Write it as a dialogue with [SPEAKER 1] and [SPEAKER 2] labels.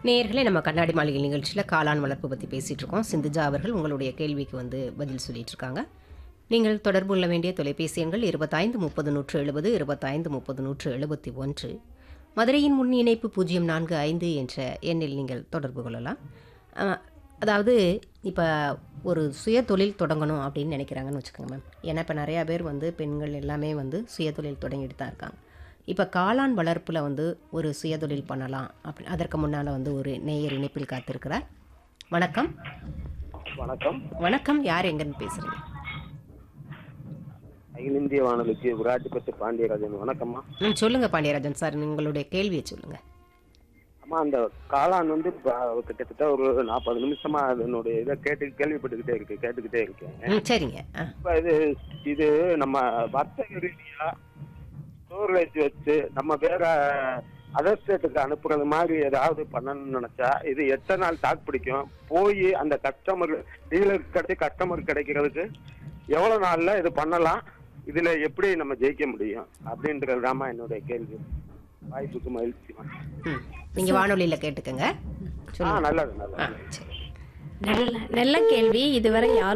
[SPEAKER 1] நேயர்களே நம்ம கண்ணாடி மாளிகை நிகழ்ச்சியில் காளான் வளர்ப்பு பற்றி பேசிகிட்டு இருக்கோம் சிந்துஜா அவர்கள் உங்களுடைய கேள்விக்கு வந்து பதில் சொல்லிட்டு இருக்காங்க நீங்கள் தொடர்பு கொள்ள வேண்டிய தொலைபேசி எண்கள் இருபத்தைந்து முப்பது நூற்று எழுபது இருபத்தைந்து முப்பது நூற்று எழுபத்தி ஒன்று மதுரையின் முன் இணைப்பு பூஜ்ஜியம் நான்கு ஐந்து என்ற எண்ணில் நீங்கள் தொடர்பு கொள்ளலாம் அஹ், அதாவது இப்போ ஒரு சுய தொழில் தொடங்கணும் அப்படின்னு நினைக்கிறாங்கன்னு வச்சுக்கோங்க மேம் ஏன்னா இப்போ நிறையா பேர் வந்து பெண்கள் எல்லாமே வந்து சுய தொழில் தொடங்கிட்டு தான் இருக்காங்க இப்போ காளான் வளர்ப்பில் வந்து ஒரு சுயதொழில் பண்ணலாம் அப்படி அதற்கு முன்னால் வந்து ஒரு நேயர் இணைப்பில் காத்திருக்கிறார் வணக்கம்
[SPEAKER 2] வணக்கம்
[SPEAKER 1] வணக்கம் யார் எங்கன்னு பேசுகிறீங்க
[SPEAKER 2] அகில இந்திய வானொலிக்கு விராட்டிப்பட்டு பாண்டியராஜன் வணக்கம்மா
[SPEAKER 1] ம் சொல்லுங்கள் பாண்டியராஜன் சார் உங்களுடைய கேள்வியை சொல்லுங்கள்
[SPEAKER 2] அம்மா அந்த காளான் வந்து ப- கிட்டத்தட்ட ஒரு நாற்பது நிமிஷமா அதனுடைய இதை கேட்டு கேள்விப்பட்டுக்கிட்டே இருக்கு கேட்டுக்கிட்டே இருக்கேன்
[SPEAKER 1] ம் சரிங்க ஆ
[SPEAKER 2] இப்ப இது இது நம்ம வர்த்தக ரீதியா ஸ்டோரேஜ் வச்சு நம்ம வேற அதர் ஸ்டேட்டுக்கு அனுப்புறது மாதிரி ஏதாவது பண்ணணும்னு நினைச்சா இது எத்தனை நாள் தாக்கு பிடிக்கும் போய் அந்த கஸ்டமர் டீலர் கிடைச்சி கஸ்டமர் கிடைக்கிறதுக்கு எவ்வளவு நாள்ல இது பண்ணலாம் இதுல எப்படி நம்ம ஜெயிக்க முடியும் அப்படின்றது தாம்மா என்னுடைய கேள்வி வாய்ப்புக்கு மகிழ்ச்சிமா
[SPEAKER 1] ம் நீங்கள் வானொலியில் கேட்டுக்கங்க
[SPEAKER 2] ஆ
[SPEAKER 1] சொல்லுங்கள்
[SPEAKER 2] நல்லது
[SPEAKER 1] ஆ
[SPEAKER 2] நல்லது
[SPEAKER 1] சரி
[SPEAKER 3] நல்ல நல்ல கேள்வி இதுவரை யாரும்